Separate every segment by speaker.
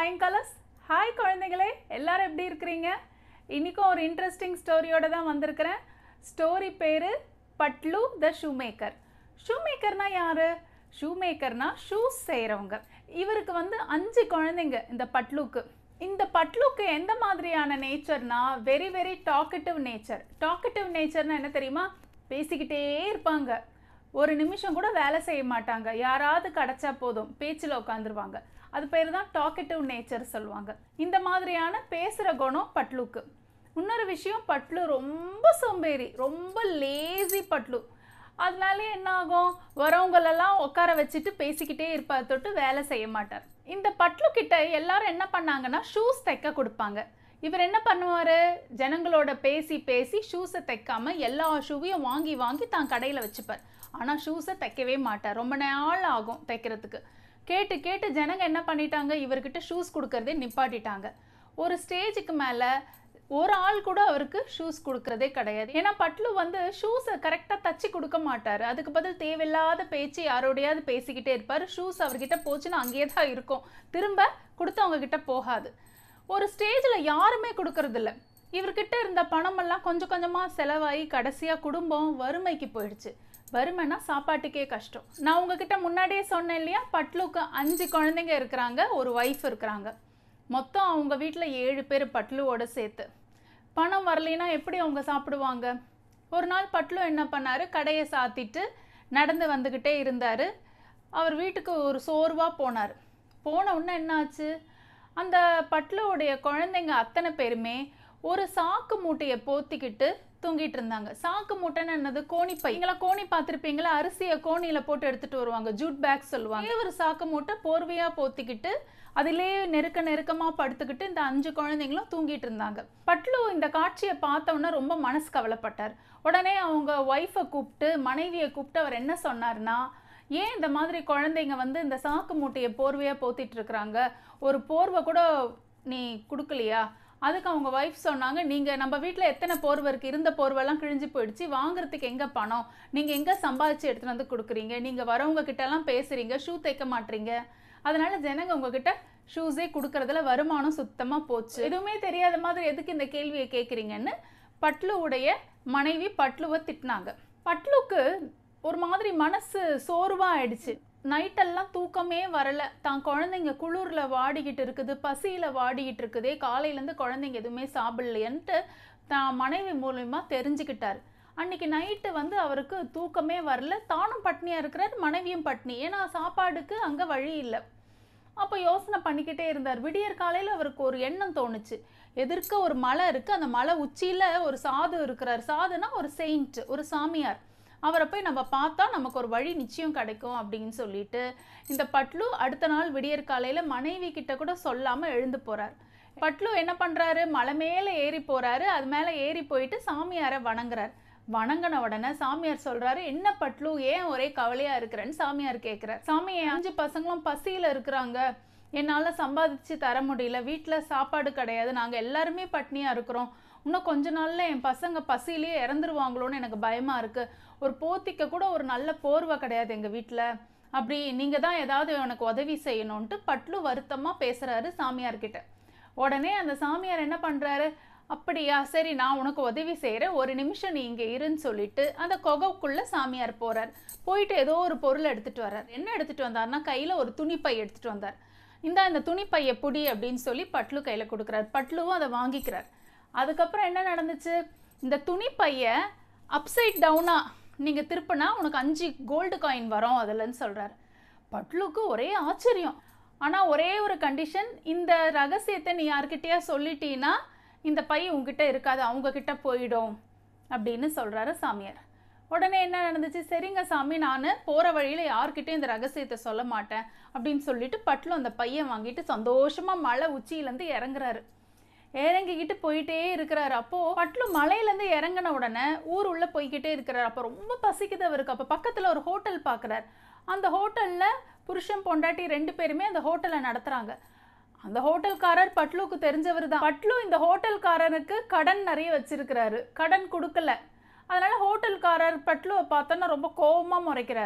Speaker 1: flying colours hi குழந்தைகளே எல்லாரும் எப்படி இருக்கிறீங்க இன்றைக்கும் ஒரு இன்ட்ரெஸ்டிங் ஸ்டோரியோட தான் வந்திருக்கிறேன் ஸ்டோரி பேர் பட்லு த ஷூ மேக்கர் ஷூ மேக்கர்னா யார் ஷூ மேக்கர்னா ஷூஸ் செய்கிறவங்க இவருக்கு வந்து அஞ்சு குழந்தைங்க இந்த பட்லுக்கு இந்த பட்லுக்கு எந்த மாதிரியான நேச்சர்னா very very talkative nature talkative நேச்சர்னா என்ன தெரியுமா பேசிக்கிட்டே இருப்பாங்க ஒரு நிமிஷம் கூட வேலை செய்ய மாட்டாங்க யாராவது கிடைச்சா போதும் பேச்சில் உட்காந்துருவாங்க அது பேர் தான் டாக்கட்டிவ் நேச்சர் சொல்லுவாங்க இந்த மாதிரியான பேசுகிற குணம் பட்லுக்கு இன்னொரு விஷயம் பட்லு ரொம்ப சோம்பேறி ரொம்ப லேசி பட்லு அதனால என்ன ஆகும் வரவங்களெல்லாம் உட்கார வச்சுட்டு பேசிக்கிட்டே இருப்பார் தொட்டு வேலை செய்ய மாட்டார் இந்த பட்லு கிட்ட எல்லாரும் என்ன பண்ணாங்கன்னா ஷூஸ் தைக்க கொடுப்பாங்க இவர் என்ன பண்ணுவார் ஜனங்களோட பேசி பேசி ஷூஸை தைக்காம எல்லா ஷூவையும் வாங்கி வாங்கி தான் கடையில் வச்சுப்பார் ஆனால் ஷூஸை தைக்கவே மாட்டார் ரொம்ப நாள் ஆகும் தைக்கிறதுக்கு கேட்டு கேட்டு ஜனங்க என்ன பண்ணிட்டாங்க இவர்கிட்ட ஷூஸ் கொடுக்கறதே நிப்பாட்டிட்டாங்க ஒரு ஸ்டேஜுக்கு மேலே ஒரு ஆள் கூட அவருக்கு ஷூஸ் கொடுக்கறதே கிடையாது ஏன்னா பட்லு வந்து ஷூஸை கரெக்டாக தச்சு கொடுக்க மாட்டார் அதுக்கு பதில் தேவையில்லாத பேச்சு யாரோடையாவது பேசிக்கிட்டே இருப்பார் ஷூஸ் அவர்கிட்ட போச்சுன்னா அங்கேயே தான் இருக்கும் திரும்ப கொடுத்தவங்க கிட்ட போகாது ஒரு ஸ்டேஜில் யாருமே கொடுக்கறதில்ல இவர்கிட்ட இருந்த பணமெல்லாம் கொஞ்சம் கொஞ்சமாக செலவாகி கடைசியாக குடும்பம் வறுமைக்கு போயிடுச்சு வறுமைனா சாப்பாட்டுக்கே கஷ்டம் நான் உங்ககிட்ட முன்னாடியே சொன்னேன் இல்லையா பட்லுக்கு அஞ்சு குழந்தைங்க இருக்கிறாங்க ஒரு ஒய்ஃப் இருக்கிறாங்க மொத்தம் அவங்க வீட்டில் ஏழு பேர் பட்லுவோட சேர்த்து பணம் வரலைன்னா எப்படி அவங்க சாப்பிடுவாங்க ஒரு நாள் பட்லு என்ன பண்ணார் கடையை சாத்திட்டு நடந்து வந்துக்கிட்டே இருந்தார் அவர் வீட்டுக்கு ஒரு சோர்வாக போனார் போன உடனே என்னாச்சு அந்த பட்லுவோடைய குழந்தைங்க அத்தனை பேருமே ஒரு சாக்கு மூட்டையை போத்திக்கிட்டு தூங்கிட்டு இருந்தாங்க சாக்கு மூட்டைன்னு என்னது கோணிப்பை இங்கெல்லாம் கோணி பார்த்துருப்பீங்களா அரிசியை கோணியில் போட்டு எடுத்துட்டு வருவாங்க ஜூட் பேக் சொல்லுவாங்க ஒரே ஒரு சாக்கு மூட்டை போர்வையாக போத்திக்கிட்டு அதிலே நெருக்க நெருக்கமாக படுத்துக்கிட்டு இந்த அஞ்சு குழந்தைங்களும் தூங்கிட்டு இருந்தாங்க பட்லு இந்த காட்சியை பார்த்தோன்னே ரொம்ப மனசு கவலைப்பட்டார் உடனே அவங்க ஒய்ஃபை கூப்பிட்டு மனைவியை கூப்பிட்டு அவர் என்ன சொன்னார்னா ஏன் இந்த மாதிரி குழந்தைங்க வந்து இந்த சாக்கு மூட்டையை போர்வையாக போத்திட்டு இருக்கிறாங்க ஒரு போர்வை கூட நீ கொடுக்கலையா அதுக்கு அவங்க ஒய்ஃப் சொன்னாங்க நீங்கள் நம்ம வீட்டில் எத்தனை போர்வை இருக்குது இருந்த போர்வெல்லாம் கிழிஞ்சு போயிடுச்சு வாங்குறதுக்கு எங்கே பணம் நீங்கள் எங்கே சம்பாதிச்சு எடுத்துகிட்டு வந்து கொடுக்குறீங்க நீங்கள் வரவங்க கிட்டலாம் பேசுகிறீங்க ஷூ தைக்க மாட்டீங்க அதனால ஜனங்க உங்ககிட்ட ஷூஸே கொடுக்கறதுல வருமானம் சுத்தமாக போச்சு எதுவுமே தெரியாத மாதிரி எதுக்கு இந்த கேள்வியை கேட்குறீங்கன்னு பட்லுவுடைய மனைவி பட்லுவை திட்டினாங்க பட்லுக்கு ஒரு மாதிரி மனசு சோர்வாக ஆயிடுச்சு நைட்டெல்லாம் தூக்கமே வரல தான் குழந்தைங்க குளிரில் வாடிக்கிட்டு இருக்குது பசியில் வாடிக்கிட்டு இருக்குதே காலையிலேருந்து குழந்தைங்க எதுவுமே சாப்பிடலையன்ட்டு தான் மனைவி மூலயமா தெரிஞ்சுக்கிட்டார் அன்னைக்கு நைட்டு வந்து அவருக்கு தூக்கமே வரல தானும் பட்னியாக இருக்கிறார் மனைவியும் பட்னி ஏன்னா சாப்பாடுக்கு அங்கே வழி இல்லை அப்போ யோசனை பண்ணிக்கிட்டே இருந்தார் விடியற் காலையில் அவருக்கு ஒரு எண்ணம் தோணுச்சு எதிர்க்க ஒரு மலை இருக்குது அந்த மலை உச்சியில் ஒரு சாது இருக்கிறார் சாதுனா ஒரு செயின்ட் ஒரு சாமியார் அவரை போய் நம்ம பார்த்தா நமக்கு ஒரு வழி நிச்சயம் கிடைக்கும் அப்படின்னு சொல்லிட்டு இந்த பட்லு அடுத்த நாள் விடியற் காலையில் மனைவி கிட்ட கூட சொல்லாமல் எழுந்து போகிறார் பட்லு என்ன பண்ணுறாரு மலை மேலே ஏறி போகிறாரு அது மேலே ஏறி போயிட்டு சாமியாரை வணங்குறார் வணங்கின உடனே சாமியார் சொல்றாரு என்ன பட்லு ஏன் ஒரே கவலையா இருக்கிறேன்னு சாமியார் கேட்குறார் சாமி என் அஞ்சு பசங்களும் பசியில இருக்கிறாங்க என்னால் சம்பாதிச்சு தர முடியல வீட்டில் சாப்பாடு கிடையாது நாங்கள் எல்லாருமே பட்னியாக இருக்கிறோம் இன்னும் கொஞ்ச நாளில் என் பசங்க பசியிலேயே இறந்துருவாங்களோன்னு எனக்கு பயமாக இருக்குது ஒரு போத்திக்க கூட ஒரு நல்ல போர்வை கிடையாது எங்கள் வீட்டில் அப்படி நீங்கள் தான் ஏதாவது எனக்கு உதவி செய்யணும்ன்ட்டு பட்லு வருத்தமாக பேசுகிறாரு சாமியார்கிட்ட உடனே அந்த சாமியார் என்ன பண்ணுறாரு அப்படியா சரி நான் உனக்கு உதவி செய்கிறேன் ஒரு நிமிஷம் நீ இங்கே இருன்னு சொல்லிட்டு அந்த கொகைக்குள்ளே சாமியார் போகிறார் போயிட்டு ஏதோ ஒரு பொருள் எடுத்துகிட்டு வர்றார் என்ன எடுத்துகிட்டு வந்தார்னா கையில் ஒரு துணிப்பை எடுத்துகிட்டு வந்தார் இந்த இந்த துணிப்பையை புடி அப்படின்னு சொல்லி பட்லு கையில் கொடுக்குறார் பட்லுவும் அதை வாங்கிக்கிறார் அதுக்கப்புறம் என்ன நடந்துச்சு இந்த துணிப்பையை அப்சைட் டவுனாக நீங்கள் திருப்பினா உனக்கு அஞ்சு கோல்டு காயின் வரும் அதில்ன்னு சொல்கிறார் பட்லுக்கு ஒரே ஆச்சரியம் ஆனால் ஒரே ஒரு கண்டிஷன் இந்த ரகசியத்தை நீ யார்கிட்டயா சொல்லிட்டீன்னா இந்த பை உங்ககிட்ட இருக்காது அவங்க கிட்ட போயிடும் அப்படின்னு சொல்கிறாரு சாமியார் உடனே என்ன நடந்துச்சு சரிங்க சாமி நான் போகிற வழியில் யார்கிட்டயும் இந்த ரகசியத்தை சொல்ல மாட்டேன் அப்படின்னு சொல்லிட்டு பட்லும் அந்த பையன் வாங்கிட்டு சந்தோஷமாக மலை உச்சியிலேருந்து இறங்குறாரு இறங்கிக்கிட்டு போயிட்டே இருக்கிறாரு அப்போது பட்லு மலையிலேருந்து இறங்கின உடனே ஊர் உள்ளே போய்கிட்டே இருக்கிறார் அப்போ ரொம்ப பசிக்குது அவருக்கு அப்போ பக்கத்தில் ஒரு ஹோட்டல் பார்க்குறார் அந்த ஹோட்டலில் புருஷன் பொண்டாட்டி ரெண்டு பேருமே அந்த ஹோட்டலை நடத்துகிறாங்க அந்த ஹோட்டல்காரர் பட்லுக்கு தெரிஞ்சவர் தான் பட்லு இந்த ஹோட்டல்காரனுக்கு கடன் நிறைய வச்சிருக்கிறாரு கடன் கொடுக்கல அதனால ஹோட்டல்காரர் பட்லுவை பார்த்தோன்னா ரொம்ப கோபமாக முறைக்கிறாரு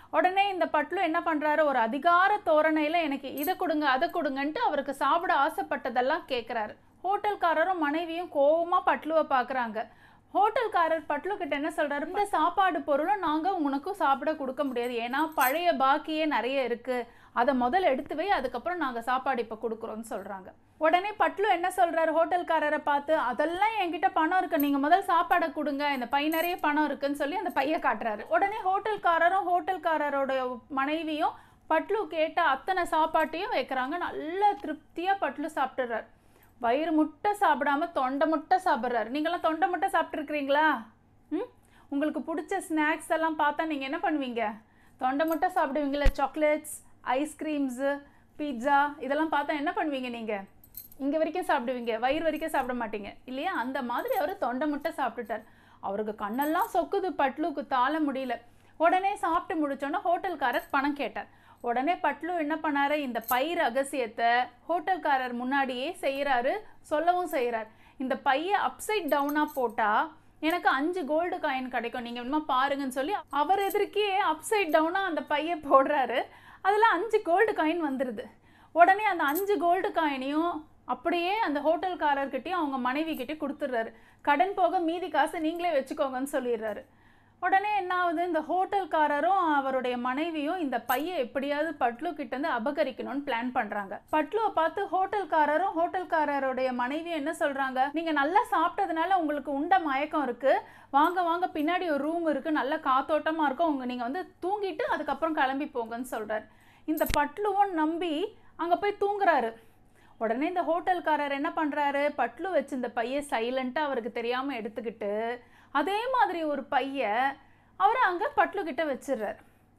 Speaker 1: உடனே இந்த பட்லு என்ன பண்றாரு ஒரு அதிகார தோரணையில எனக்கு இதை கொடுங்க அதை கொடுங்கன்ட்டு அவருக்கு சாப்பிட ஆசைப்பட்டதெல்லாம் கேட்குறாரு ஹோட்டல்காரரும் மனைவியும் கோவமா பட்லுவை பார்க்குறாங்க ஹோட்டல்காரர் பட்லு கிட்ட என்ன சொல்றாரு இந்த சாப்பாடு பொருளை நாங்க உனக்கும் சாப்பிட கொடுக்க முடியாது ஏன்னா பழைய பாக்கியே நிறைய இருக்கு அதை முதல்ல எடுத்து வை அதுக்கப்புறம் நாங்க சாப்பாடு இப்ப கொடுக்குறோம்னு சொல்றாங்க உடனே பட்லு என்ன சொல்றாரு ஹோட்டல்காரரை பார்த்து அதெல்லாம் என்கிட்ட பணம் இருக்கு நீங்க முதல் சாப்பாடை கொடுங்க இந்த பை நிறைய பணம் இருக்குன்னு சொல்லி அந்த பைய காட்டுறாரு உடனே ஹோட்டல்காரரும் ஹோட்டல்காரரோட மனைவியும் பட்லு கேட்ட அத்தனை சாப்பாட்டையும் வைக்கிறாங்க நல்ல திருப்தியா பட்லு சாப்பிட்டுறாரு வயிறு முட்டை சாப்பிடாம தொண்டை முட்டை சாப்பிட்றாரு நீங்களாம் தொண்டை முட்டை சாப்பிட்ருக்கிறீங்களா ம் உங்களுக்கு பிடிச்ச ஸ்நாக்ஸ் எல்லாம் பார்த்தா நீங்கள் என்ன பண்ணுவீங்க தொண்டை முட்டை சாப்பிடுவீங்களா சாக்லேட்ஸ் ஐஸ்கிரீம்ஸு பீட்சா இதெல்லாம் பார்த்தா என்ன பண்ணுவீங்க நீங்கள் இங்கே வரைக்கும் சாப்பிடுவீங்க வயிறு வரைக்கும் சாப்பிட மாட்டீங்க இல்லையா அந்த மாதிரி அவர் தொண்டை முட்டை சாப்பிட்டுட்டார் அவருக்கு கண்ணெல்லாம் சொக்குது பட்லுக்கு தாழ முடியல உடனே சாப்பிட்டு முடிச்சோன்னே ஹோட்டல்காரர் பணம் கேட்டார் உடனே பட்லு என்ன பண்ணாரு இந்த பை ரகசியத்தை ஹோட்டல்காரர் முன்னாடியே செய்கிறாரு சொல்லவும் செய்கிறார் இந்த பையை அப்சைட் டவுனாக போட்டால் எனக்கு அஞ்சு கோல்டு காயின் கிடைக்கும் நீங்கள் வேணுமா பாருங்கன்னு சொல்லி அவர் எதிர்க்கே அப்சைட் டவுனாக அந்த பையை போடுறாரு அதில் அஞ்சு கோல்டு காயின் வந்துடுது உடனே அந்த அஞ்சு கோல்டு காயினையும் அப்படியே அந்த ஹோட்டல்காரர்கிட்டயும் அவங்க மனைவி கிட்டே கொடுத்துட்றாரு கடன் போக மீதி காசை நீங்களே வச்சுக்கோங்கன்னு சொல்லிடுறாரு உடனே என்ன ஆகுது இந்த ஹோட்டல்காரரும் அவருடைய மனைவியும் இந்த பையை எப்படியாவது பட்லு கிட்ட இருந்து அபகரிக்கணும்னு பிளான் பண்றாங்க பட்லுவை பார்த்து ஹோட்டல்காரரும் ஹோட்டல்காரருடைய மனைவியும் என்ன சொல்றாங்க நீங்க நல்லா சாப்பிட்டதுனால உங்களுக்கு உண்ட மயக்கம் இருக்கு வாங்க வாங்க பின்னாடி ஒரு ரூம் இருக்கு நல்ல காத்தோட்டமா இருக்கும் உங்க நீங்க வந்து தூங்கிட்டு அதுக்கப்புறம் கிளம்பி போங்கன்னு சொல்றாரு இந்த பட்லுவும் நம்பி அங்க போய் தூங்குறாரு உடனே இந்த ஹோட்டல்காரர் என்ன பண்ணுறாரு பட்லு வச்சு இந்த பையை சைலண்ட்டாக அவருக்கு தெரியாமல் எடுத்துக்கிட்டு அதே மாதிரி ஒரு பைய அவர் அங்கே பட்லு கிட்ட வச்சிடுறாரு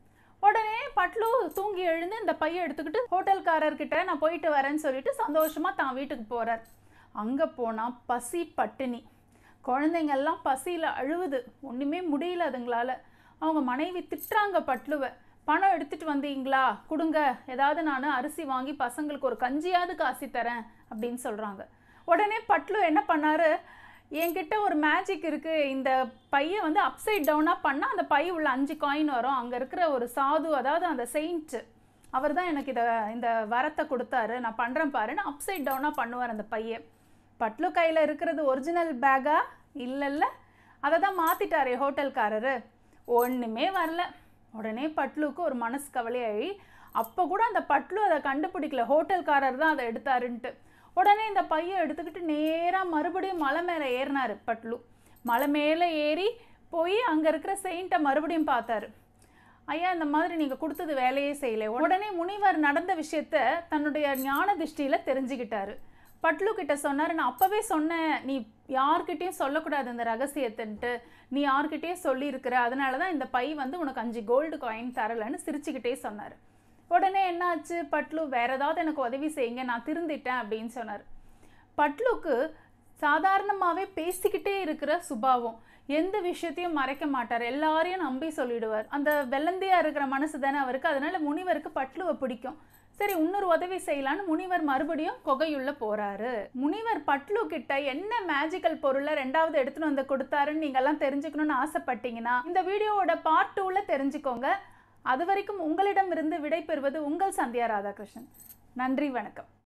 Speaker 1: உடனே பட்லு தூங்கி எழுந்து இந்த பையை எடுத்துக்கிட்டு ஹோட்டல்காரர்கிட்ட நான் போயிட்டு வரேன்னு சொல்லிட்டு சந்தோஷமாக தான் வீட்டுக்கு போகிறார் அங்கே போனால் பசி பட்டினி குழந்தைங்கெல்லாம் பசியில் அழுவுது ஒன்றுமே முடியல அதுங்களால அவங்க மனைவி திட்டுறாங்க பட்லுவை பணம் எடுத்துட்டு வந்தீங்களா கொடுங்க ஏதாவது நான் அரிசி வாங்கி பசங்களுக்கு ஒரு கஞ்சியாவது காசி தரேன் அப்படின்னு சொல்கிறாங்க உடனே பட்லு என்ன பண்ணாரு என்கிட்ட ஒரு மேஜிக் இருக்குது இந்த பையை வந்து அப்சைட் டவுனாக பண்ணால் அந்த பை உள்ள அஞ்சு காயின் வரும் அங்கே இருக்கிற ஒரு சாது அதாவது அந்த செயின்ட் அவர் தான் எனக்கு இதை இந்த வரத்தை கொடுத்தாரு நான் பண்ணுறேன் பாருன்னு அப்சைட் டவுனாக பண்ணுவார் அந்த பையை பட்லு கையில் இருக்கிறது ஒரிஜினல் பேக்கா இல்லைல்ல அதை தான் மாற்றிட்டாரே ஹோட்டல்காரரு ஒன்றுமே வரல உடனே பட்லுக்கு ஒரு மனசு கவலையாகி அப்போ கூட அந்த பட்லு அதை கண்டுபிடிக்கல ஹோட்டல்காரர் தான் அதை எடுத்தாருன்ட்டு உடனே இந்த பையை எடுத்துக்கிட்டு நேராக மறுபடியும் மலை மேலே ஏறினார் பட்லு மலை மேலே ஏறி போய் அங்கே இருக்கிற செயின்ட்டை மறுபடியும் பார்த்தாரு ஐயா இந்த மாதிரி நீங்கள் கொடுத்தது வேலையே செய்யலை உடனே முனிவர் நடந்த விஷயத்த தன்னுடைய ஞான திருஷ்டியில் தெரிஞ்சுக்கிட்டாரு பட்லு கிட்ட சொன்னார் நான் அப்போவே சொன்னேன் நீ யார்கிட்டயும் சொல்லக்கூடாது இந்த ரகசியத்துன்ட்டு நீ யார்கிட்டயும் சொல்லியிருக்கிற அதனால தான் இந்த பை வந்து உனக்கு அஞ்சு கோல்டு காயின் தரலைன்னு சிரிச்சுக்கிட்டே சொன்னார் உடனே என்னாச்சு பட்லு வேற ஏதாவது எனக்கு உதவி செய்யுங்க நான் திருந்திட்டேன் அப்படின்னு சொன்னார் பட்லுக்கு சாதாரணமாகவே பேசிக்கிட்டே இருக்கிற சுபாவம் எந்த விஷயத்தையும் மறைக்க மாட்டார் எல்லாரையும் நம்பி சொல்லிடுவார் அந்த வெள்ளந்தியா இருக்கிற மனசு தானே அவருக்கு அதனால முனிவருக்கு பட்லுவை பிடிக்கும் சரி இன்னொரு உதவி செய்யலான்னு முனிவர் மறுபடியும் குகையுள்ள போறாரு முனிவர் பட்லு கிட்ட என்ன மேஜிக்கல் பொருளை ரெண்டாவது எடுத்துன்னு வந்து கொடுத்தாருன்னு நீங்கெல்லாம் தெரிஞ்சுக்கணும்னு ஆசைப்பட்டீங்கன்னா இந்த வீடியோவோட பார்ட் டூவில் தெரிஞ்சுக்கோங்க அது வரைக்கும் உங்களிடமிருந்து விடை பெறுவது உங்கள் சந்தியா ராதாகிருஷ்ணன் நன்றி வணக்கம்